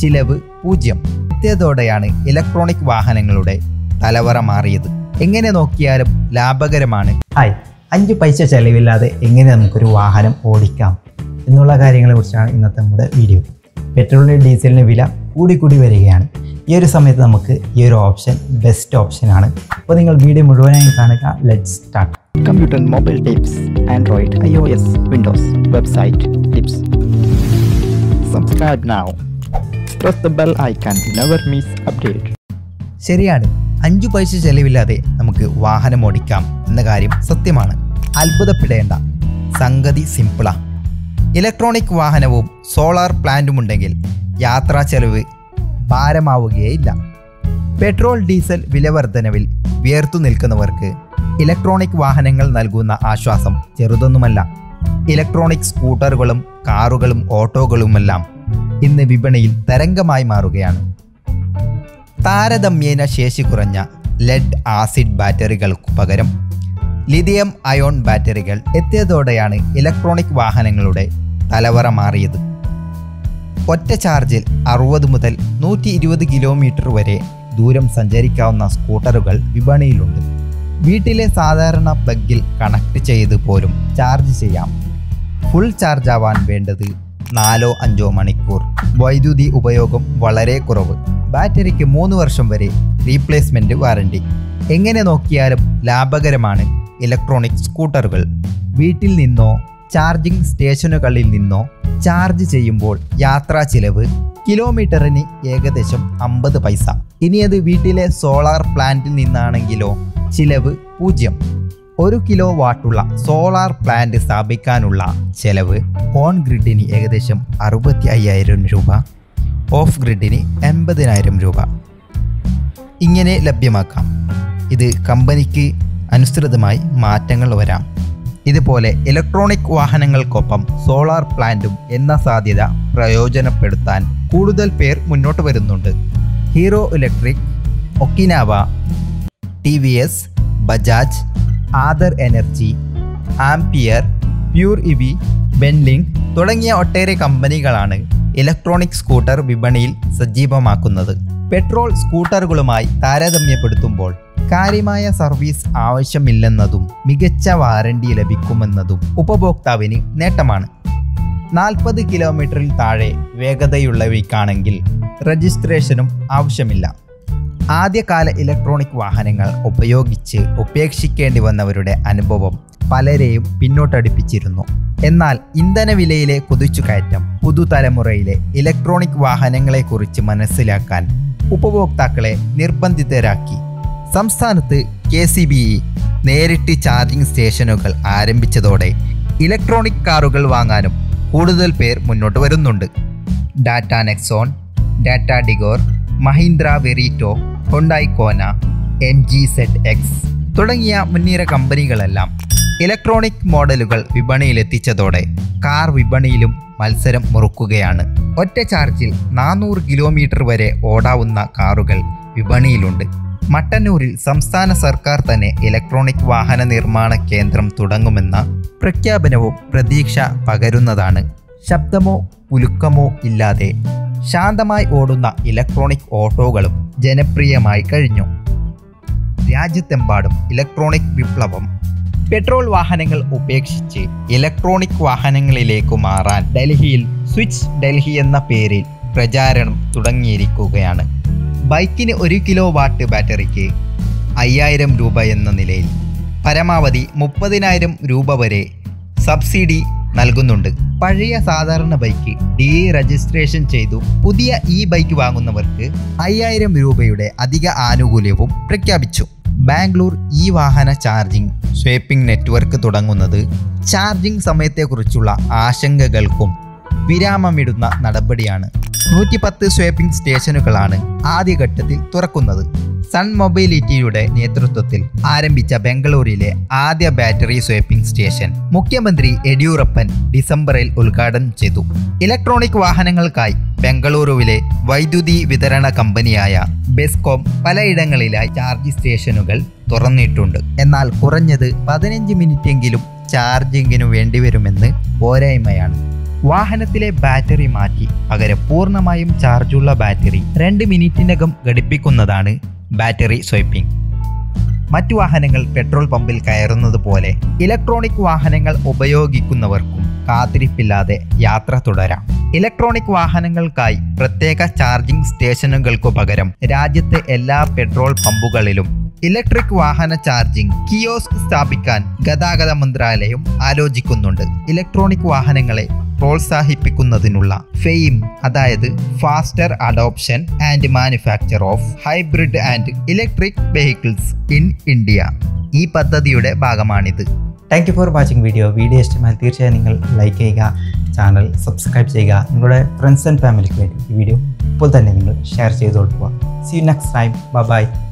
ചിലവ് പൂജ്യം എത്തിയതോടെയാണ് ഇലക്ട്രോണിക് വാഹനങ്ങളുടെ തലവറ മാറിയത് എങ്ങനെ നോക്കിയാലും ലാഭകരമാണ് ഹായ് അഞ്ച് പൈസ ചെലവില്ലാതെ എങ്ങനെ നമുക്കൊരു വാഹനം ഓടിക്കാം എന്നുള്ള കാര്യങ്ങളെ കുറിച്ചാണ് ഇന്നത്തെ നമ്മുടെ വീഡിയോ പെട്രോളിന് ഡീസലിന് വില കൂടിക്കൂടി വരികയാണ് ഈ ഒരു സമയത്ത് നമുക്ക് ഈ ഒരു ഓപ്ഷൻ ബെസ്റ്റ് ഓപ്ഷനാണ് അപ്പോൾ നിങ്ങൾ വീഡിയോ മുഴുവനായി കാണുക let start Computer and mobile tips, Android, iOS, Windows, website tips. Subscribe now. Press the bell icon to never miss update. ശരിയാണ് അഞ്ചു പൈസ ചെലവില്ലാതെ നമുക്ക് വാഹനം ഓടിക്കാം എന്ന കാര്യം സത്യമാണ് അത്ഭുതപ്പെടേണ്ട സംഗതി സിമ്പിളാ ഇലക്ട്രോണിക് വാഹനവും സോളാർ പ്ലാന്റും ഉണ്ടെങ്കിൽ യാത്രാ ചെലവ് ഭാരമാവുകയില്ല പെട്രോൾ ഡീസൽ വിലവർധനവിൽ വിയർത്തു നിൽക്കുന്നവർക്ക് ഇലക്ട്രോണിക് വാഹനങ്ങൾ നൽകുന്ന ആശ്വാസം ചെറുതൊന്നുമല്ല ഇലക്ട്രോണിക് സ്കൂട്ടറുകളും കാറുകളും ഓട്ടോകളുമെല്ലാം ഇന്ന് വിപണിയിൽ തരംഗമായി മാറുകയാണ് താരതമ്യേന ശേഷി കുറഞ്ഞ ലെഡ് ആസിഡ് ബാറ്ററികൾക്കു പകരം ലിഥിയം അയോൺ ബാറ്ററികൾ എത്തിയതോടെയാണ് ഇലക്ട്രോണിക് വാഹനങ്ങളുടെ തലവറ മാറിയത് ഒറ്റ ചാർജിൽ അറുപത് മുതൽ നൂറ്റി ഇരുപത് കിലോമീറ്റർ വരെ ദൂരം സഞ്ചരിക്കാവുന്ന സ്കൂട്ടറുകൾ വിപണിയിലുണ്ട് വീട്ടിലെ സാധാരണ പ്ലഗിൽ കണക്ട് ചെയ്ത് പോലും ചാർജ് ചെയ്യാം ഫുൾ ചാർജ് ആവാൻ വേണ്ടത് നാലോ അഞ്ചോ മണിക്കൂർ വൈദ്യുതി ഉപയോഗം വളരെ കുറവ് ബാറ്ററിക്ക് മൂന്ന് വർഷം വരെ റീപ്ലേസ്മെന്റ് വാറണ്ടി എങ്ങനെ നോക്കിയാലും ലാഭകരമാണ് ഇലക്ട്രോണിക് സ്കൂട്ടറുകൾ വീട്ടിൽ നിന്നോ ചാർജിംഗ് സ്റ്റേഷനുകളിൽ നിന്നോ ചാർജ് ചെയ്യുമ്പോൾ യാത്രാ ചിലവ് കിലോമീറ്ററിന് ഏകദേശം അമ്പത് പൈസ ഇനി അത് വീട്ടിലെ സോളാർ പ്ലാന്റിൽ നിന്നാണെങ്കിലോ ചിലവ് പൂജ്യം ഒരു കിലോ വാട്ടുള്ള സോളാർ പ്ലാന്റ് സ്ഥാപിക്കാനുള്ള ചെലവ് ഓൺ ഗ്രിഡിന് ഏകദേശം അറുപത്തി അയ്യായിരം രൂപ ഓഫ് ഗ്രിഡിന് എൺപതിനായിരം രൂപ ഇങ്ങനെ ലഭ്യമാക്കാം ഇത് കമ്പനിക്ക് അനുസൃതമായി മാറ്റങ്ങൾ വരാം ഇതുപോലെ ഇലക്ട്രോണിക് വാഹനങ്ങൾക്കൊപ്പം സോളാർ പ്ലാന്റും എന്ന സാധ്യത പ്രയോജനപ്പെടുത്താൻ കൂടുതൽ പേർ മുന്നോട്ട് വരുന്നുണ്ട് Hero Electric Okinawa T V S Bajaj Ather Energy Ampere pure EV Benling തുടങ്ങിയ ഒട്ടേറെ കമ്പനികളാണ് ഇലക്ട്രോണിക് സ്കൂട്ടർ വിപണിയിൽ സജീവമാക്കുന്നത് പെട്രോൾ സ്കൂട്ടറുകളുമായി താരതമ്യപ്പെടുത്തുമ്പോൾ കാര്യമായ സർവീസ് ആവശ്യമില്ലെന്നതും മികച്ച വാറണ്ടി ലഭിക്കുമെന്നതും ഉപഭോക്താവിന് നേട്ടമാണ് നാൽപ്പത് കിലോമീറ്ററിൽ താഴെ വേഗതയുള്ളവയ്ക്കാണെങ്കിൽ രജിസ്ട്രേഷനും ആവശ്യമില്ല ആദ്യകാല ഇലക്ട്രോണിക് വാഹനങ്ങൾ ഉപയോഗിച്ച് ഉപേക്ഷിക്കേണ്ടി വന്നവരുടെ അനുഭവം പലരെയും പിന്നോട്ടടിപ്പിച്ചിരുന്നു എന്നാൽ ഇന്ധനവിലയിലെ കുതിച്ചുകയറ്റം പുതുതലമുറയിലെ ഇലക്ട്രോണിക് വാഹനങ്ങളെക്കുറിച്ച് മനസ്സിലാക്കാൻ ഉപഭോക്താക്കളെ നിർബന്ധിതരാക്കി സംസ്ഥാനത്ത് കെ സി ബി ഇ നേരിട്ട് ചാർജിംഗ് സ്റ്റേഷനുകൾ ആരംഭിച്ചതോടെ ഇലക്ട്രോണിക് കാറുകൾ വാങ്ങാനും കൂടുതൽ പേർ മുന്നോട്ട് വരുന്നുണ്ട് Tata Nexon Tata Tigor Mahindra Verito Hyundai Kona M G Z X തുടങ്ങിയ മുൻനിര കമ്പനികളെല്ലാം ഇലക്ട്രോണിക് മോഡലുകൾ വിപണിയിലെത്തിച്ചതോടെ കാർ വിപണിയിലും മത്സരം മുറുക്കുകയാണ് ഒറ്റ ചാർജിൽ നാനൂറ് കിലോമീറ്റർ വരെ ഓടാവുന്ന കാറുകൾ വിപണിയിലുണ്ട് മട്ടന്നൂരിൽ സംസ്ഥാന സർക്കാർ തന്നെ ഇലക്ട്രോണിക് വാഹന നിർമ്മാണ കേന്ദ്രം തുടങ്ങുമെന്ന പ്രഖ്യാപനവും പ്രതീക്ഷ പകരുന്നതാണ് ശബ്ദമോ കുലുക്കമോ ഇല്ലാതെ ശാന്തമായി ഓടുന്ന ഇലക്ട്രോണിക് ഓട്ടോകളും ജനപ്രിയമായി കഴിഞ്ഞു രാജ്യത്തെമ്പാടും ഇലക്ട്രോണിക് വിപ്ലവം പെട്രോൾ വാഹനങ്ങൾ ഉപേക്ഷിച്ച് ഇലക്ട്രോണിക് വാഹനങ്ങളിലേക്ക് മാറാൻ ഡൽഹിയിൽ സ്വിച്ച് ഡൽഹി എന്ന പേരിൽ പ്രചാരണം തുടങ്ങിയിരിക്കുകയാണ് ബൈക്കിന് ഒരു കിലോ വാട്ട് ബാറ്ററിക്ക് അയ്യായിരം രൂപ എന്ന നിലയിൽ പരമാവധി മുപ്പതിനായിരം രൂപ വരെ സബ്സിഡി നൽകുന്നുണ്ട് പഴയ സാധാരണ ബൈക്ക് ഡി രജിസ്ട്രേഷൻ ചെയ്തു പുതിയ ഈ ബൈക്ക് വാങ്ങുന്നവർക്ക് അയ്യായിരം രൂപയുടെ അധിക ആനുകൂല്യവും പ്രഖ്യാപിച്ചു ബാംഗ്ലൂർ ഈ വാഹന ചാർജിംഗ് സ്വേപ്പിംഗ് നെറ്റ്വർക്ക് തുടങ്ങുന്നത് ചാർജിംഗ് സമയത്തെക്കുറിച്ചുള്ള ആശങ്കകൾക്കും വിരാമമിടുന്ന നടപടിയാണ് നൂറ്റിപ്പത്ത് സ്വേപ്പിംഗ് സ്റ്റേഷനുകളാണ് ആദ്യഘട്ടത്തിൽ തുറക്കുന്നത് സൺ മൊബൈലിറ്റിയുടെ നേതൃത്വത്തിൽ ആരംഭിച്ച ബംഗളൂരിലെ ആദ്യ ബാറ്ററി സ്വേപ്പിംഗ് സ്റ്റേഷൻ മുഖ്യമന്ത്രി യെഡിയൂറപ്പൻ ഡിസംബറിൽ ഉദ്ഘാടനം ചെയ്തു ഇലക്ട്രോണിക് വാഹനങ്ങൾക്കായി ബംഗളൂരുവിലെ വൈദ്യുതി വിതരണ കമ്പനിയായ ബെസ്കോം പലയിടങ്ങളിലായി ചാർജ് സ്റ്റേഷനുകൾ തുറന്നിട്ടുണ്ട് എന്നാൽ കുറഞ്ഞത് പതിനഞ്ച് മിനിറ്റെങ്കിലും ചാർജിങ്ങിനു വേണ്ടിവരുമെന്ന് പോരായ്മയാണ് വാഹനത്തിലെ ബാറ്ററി മാറ്റി പകരം പൂർണ്ണമായും ചാർജുള്ള ബാറ്ററി രണ്ട് മിനിറ്റിനകം ഘടിപ്പിക്കുന്നതാണ് ബാറ്ററി സ്വൈപ്പിംഗ് മറ്റു വാഹനങ്ങൾ പെട്രോൾ പമ്പിൽ കയറുന്നത് പോലെ ഇലക്ട്രോണിക് വാഹനങ്ങൾ ഉപയോഗിക്കുന്നവർക്കും കാത്തിരിപ്പില്ലാതെ യാത്ര തുടരാം ഇലക്ട്രോണിക് വാഹനങ്ങൾക്കായി പ്രത്യേക ചാർജിംഗ് സ്റ്റേഷനുകൾക്കു പകരം രാജ്യത്തെ എല്ലാ പെട്രോൾ പമ്പുകളിലും ഇലക്ട്രിക് വാഹന ചാർജിംഗ് കിയോസ്ക് സ്ഥാപിക്കാൻ ഗതാഗത മന്ത്രാലയം ആലോചിക്കുന്നുണ്ട് ഇലക്ട്രോണിക് വാഹനങ്ങളെ പ്രോത്സാഹിപ്പിക്കുന്നതിനുള്ള ഫെയിം അതായത് faster adoption and manufacture of hybrid and electric vehicles in India ഈ പദ്ധതിയുടെ ഭാഗമാണിത് thank you for watching video video ഇഷ്ടമായാൽ തീർച്ചയായും നിങ്ങൾ ലൈക്ക് ചെയ്യുക ചാനൽ സബ്സ്ക്രൈബ് ചെയ്യുക നിങ്ങളുടെ ഫ്രണ്ട്സ് ആൻഡ് ഫാമിലിക്ക് വേണ്ടി ഈ വീഡിയോ ഇപ്പോൾ തന്നെ നിങ്ങൾ ഷെയർ ചെയ്ത് കൊടുക്കുക see you next time by